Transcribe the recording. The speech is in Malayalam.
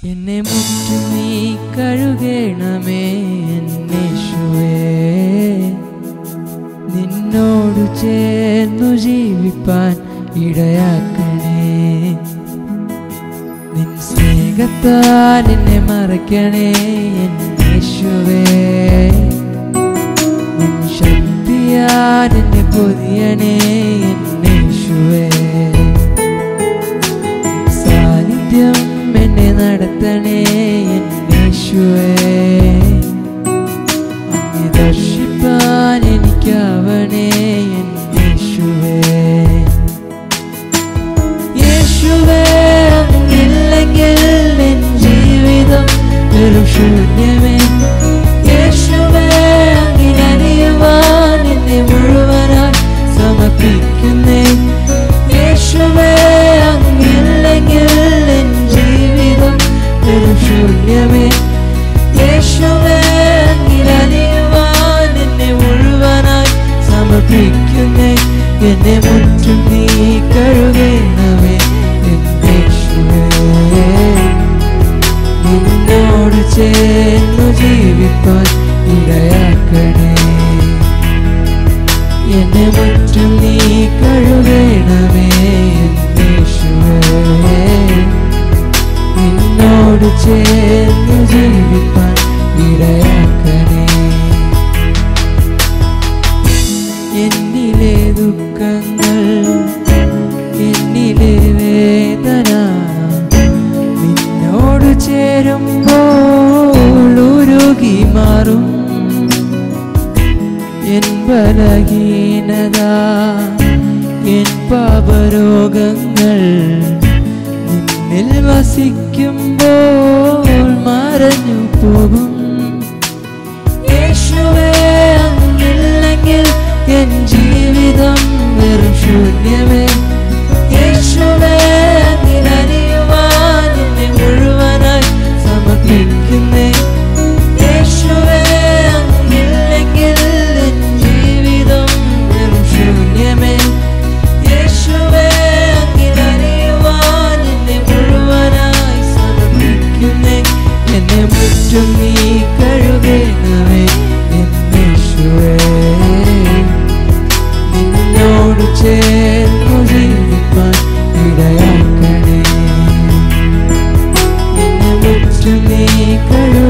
എന്നെ മുറ്റും നീ കഴുകണമേ എന്നേശുവേ നിന്നോട് ചേർന്നു ജീവിപ്പാൻ ഇടയാക്കണേ നിൻ സ്നേഹത്താൽ എന്നെ മറയ്ക്കണേ എന്നേശുവേ നിൻ ശക്തിയാൽ എന്നെ പൊതിയണേ എന്നേശുവേ സാന്നിധ്യം എന്നെ നടത്തണേ എന്നേശുവേ അങ്ങ് ദർശിപ്പാൻ എനിക്കാവണേ എന്നേശുവേ യേശുവേ അങ്ങില്ലെങ്കിൽ എൻ ജീവിതം വെറും ശൂന്യമേ യേശുവേ അങ്ങിനറിയുവാൻ എന്നെ മുഴുവനായി സമർപ്പിക്കുന്നേ യേശുവേ അങ്ങില്ലെങ്കിൽ എൻ ജീവിതം വെറും ശൂന്യമേ യേശുവേ അങ്ങിനറിയുവാൻ എന്നെ മുഴുവനായി സമർപ്പിക്കുന്നേ എന്നെ മുറ്റും നീ കഴുകണമേ എന്നേശുവേ നിന്നോട് ചേർന്നു ജീവിപ്പാൻ ഇടയാക്കണേ എന്നെ മുറ്റും നീ കഴുകണമേ എന്നേശുവേ നിന്നോട് ചേർന്നു ജീവിപ്പാൻ ഇടയാക്കണേ എന്നിലെ ദുഃഖങ്ങൾ എന്നിലെ വേദന നിന്നോട് ചേരുമ്പോൾ ഉരുകി മാറും എൻ ബലഹീനത എൻ പാപരോഗങ്ങൾ നിന്നിൽ വസിക്കുമ്പോൾ മറഞ്ഞു പോകും യേശുവേ അങ്ങില്ലെങ്കിൽ എൻ ജീവിതം വെറും ശൂന്യമേ യേശുവേ അങ്ങിനറിയുവാൻ എന്നെ മുഴുവനായി സമർപ്പിക്കുന്നേ യേശുവേ അങ്ങില്ലെങ്കിൽ എൻ ജീവിതം വെറും ശൂന്യമേ യേശുവേ അങ്ങിനറിയുവാൻ എന്നെ മുഴുവനായി സമർപ്പിക്കുന്നേ എന്നെ മുറ്റും നീ കഴുകണമേ എന്നേശുവേ നിന്നോട് ചേർന്നു ജീവിപ്പാൻ ഇടയാക്കണേ എന്നെ മുറ്റും നീ കഴുകണമേ